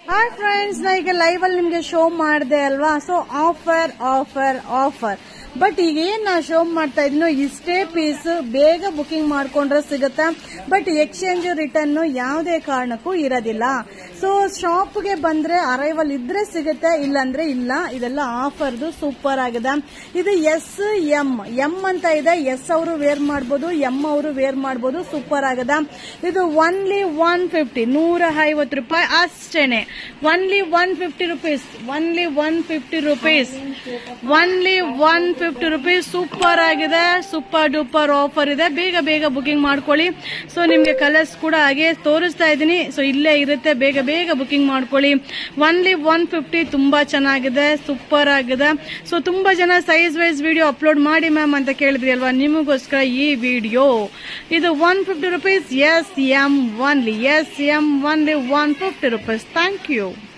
hi friends ನಾ ಈಗ live ಅಲ್ಲಿ ನಿಮ್ಗೆ ಶೋ ಮಾಡಿದೆ ಅಲ್ವಾ so offer offer offer but ಈಗ ಏನ್ ನಾ ಶೋ ಮಾಡ್ತಾ ಇದೀನೋ ಇಷ್ಟೇ ಪೀಸ್ ಬೇಗ ಬುಕಿಂಗ್ ಮಾಡ್ಕೊಂಡ್ರೆ ಸಿಗುತ್ತೆ ಬಟ್ ಎಕ್ಸ್ಚೇಂಜ್ ರಿಟರ್ನ್ ಯಾವುದೇ ಕಾರಣಕ್ಕೂ ಇರೋದಿಲ್ಲ ಸೊ ಶಾಪ್ಗೆ ಬಂದ್ರೆ ಅರೈವಲ್ ಇದ್ರೆ ಸಿಗುತ್ತೆ ಇಲ್ಲಾಂದ್ರೆ ಇಲ್ಲ ಇದೆಲ್ಲ ಆಫರ್ದು ಸೂಪರ್ ಆಗಿದೆ ಇದು ಎಸ್ ಎಂ ಎಂ ಅಂತ ಇದೆ ಎಸ್ ಅವರು ವೇರ್ ಮಾಡ್ಬೋದು ಎಂ ಅವರು ವೇರ್ ಮಾಡ್ಬೋದು ಸೂಪರ್ ಆಗಿದೆ ಇದು ಒನ್ಲಿ ಒನ್ ಫಿಫ್ಟಿ ನೂರ ಐವತ್ತು ರೂಪಾಯಿ ಅಷ್ಟೇನೆ only one fifty rupees only one fifty rupees only one fifty rupees super ಆಗಿದೆ ಸೂಪರ್ ಡೂಪರ್ ಆಫರ್ ಇದೆ ಬೇಗ ಬೇಗ ಬುಕಿಂಗ್ ಮಾಡ್ಕೊಳ್ಳಿ ಸೊ ನಿಮ್ಗೆ ಕಲರ್ಸ್ ಕೂಡ ಹಾಗೆ ತೋರಿಸ್ತಾ ಇದ್ದೀನಿ ಸೊ ಇಲ್ಲೇ ಇರುತ್ತೆ ಬೇಗ ಬೇಗ ಬುಕಿಂಗ್ ಮಾಡ್ಕೊಳ್ಳಿ ಒನ್ಲಿ ಒನ್ ಫಿಫ್ಟಿ ತುಂಬಾ ಚೆನ್ನಾಗಿದೆ ಸೂಪರ್ ಆಗಿದೆ ಸೊ ತುಂಬಾ ಜನ ಸೈಜ್ ವೈಸ್ ವಿಡಿಯೋ ಅಪ್ಲೋಡ್ ಮಾಡಿ ಮ್ಯಾಮ್ ಅಂತ ಕೇಳಿದ್ರಿ ಅಲ್ವಾ ನಿಮಗೋಸ್ಕರ ಈ ವಿಡಿಯೋ ಇದು one fifty rupees S M only S M only one fifty rupees thank you